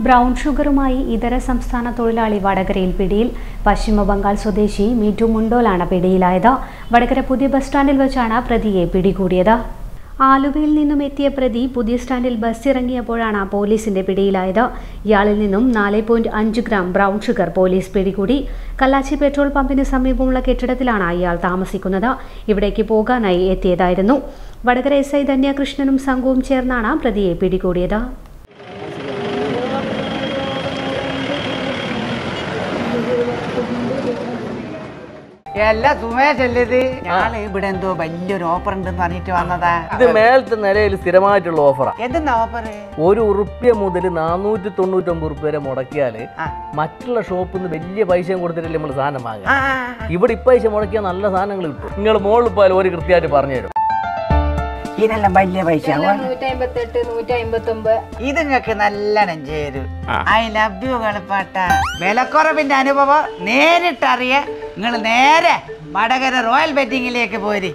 Brown ഷുഗറുമായി ഇതര സംസ്ഥാന തൊഴിലാളി വടകരയിൽ പിടിയിൽ പശ്ചിമ ബംഗാൾ സ്വദേശി മീറ്റു മുണ്ടോലാണ് പിടിയിലായത് വടകര പുതിയ ബസ് സ്റ്റാൻഡിൽ വെച്ചാണ് പ്രതിയെ പിടികൂടിയത് ആലുവയിൽ നിന്നും എത്തിയ പ്രതി പുതിയ സ്റ്റാൻഡിൽ ബസ് ഇറങ്ങിയപ്പോഴാണ് പോലീസിന്റെ പിടിയിലായത് ഇയാളിൽ നിന്നും നാല് പോയിന്റ് അഞ്ച് ഗ്രാം ബ്രൗൺ ഷുഗർ പോലീസ് പിടികൂടി കല്ലാച്ചി പെട്രോൾ പമ്പിന് സമീപമുള്ള കെട്ടിടത്തിലാണ് ഇയാൾ താമസിക്കുന്നത് ഇവിടേക്ക് പോകാനായി എത്തിയതായിരുന്നു വടകര എസ് ഐ ധന്യകൃഷ്ണനും സംഘവും ചേർന്നാണ് പ്രതിയെ പിടികൂടിയത് എല്ലാ സുമേഷല്ലേ ഇത് ഞാള് ഇവിടെ എന്തോ വലിയൊരു ഓഫർ ഉണ്ടെന്ന് പറഞ്ഞിട്ട് വന്നതാ ഇത് മേലത്തെ നിലയിൽ സ്ഥിരമായിട്ടുള്ള ഓഫറാ എന്തെന്നാ ഓഫർ ഒരു ഉറുപ്പ്യ മുതൽ നാനൂറ്റി തൊണ്ണൂറ്റൊമ്പത് ഉറുപ്പ്യ വരെ മുടക്കിയാല് ആ. മറ്റുള്ള ഷോപ്പിൽ നിന്ന് വലിയ പൈസയും കൊടുത്തിട്ടല്ലേ നമ്മൾ സാധനം വാങ്ങുക ആ, ആ, ആ. ഇവിടെ ഇപ്പൈസ മുടക്കിയാൽ നല്ല സാധനങ്ങൾ കിട്ടും നിങ്ങൾ മുകളിൽ പോയാൽ ഒരു കൃത്യമായിട്ട് പറഞ്ഞു തരും ഇതിനെല്ലാം വലിയ പൈസ നൂറ്റി അമ്പത്തെട്ട് നൂറ്റി അമ്പത്തൊമ്പത് ഇത് നിങ്ങൾക്ക് നല്ലോണം ചേരും ഐ ലവ് യു കളിപ്പാട്ട വിലക്കുറവിന്റെ അനുഭവം നേരിട്ടറിയ നിങ്ങൾ നേരെ വടകര റോയൽ ബെറ്റിങ്ങിലേക്ക് പോരി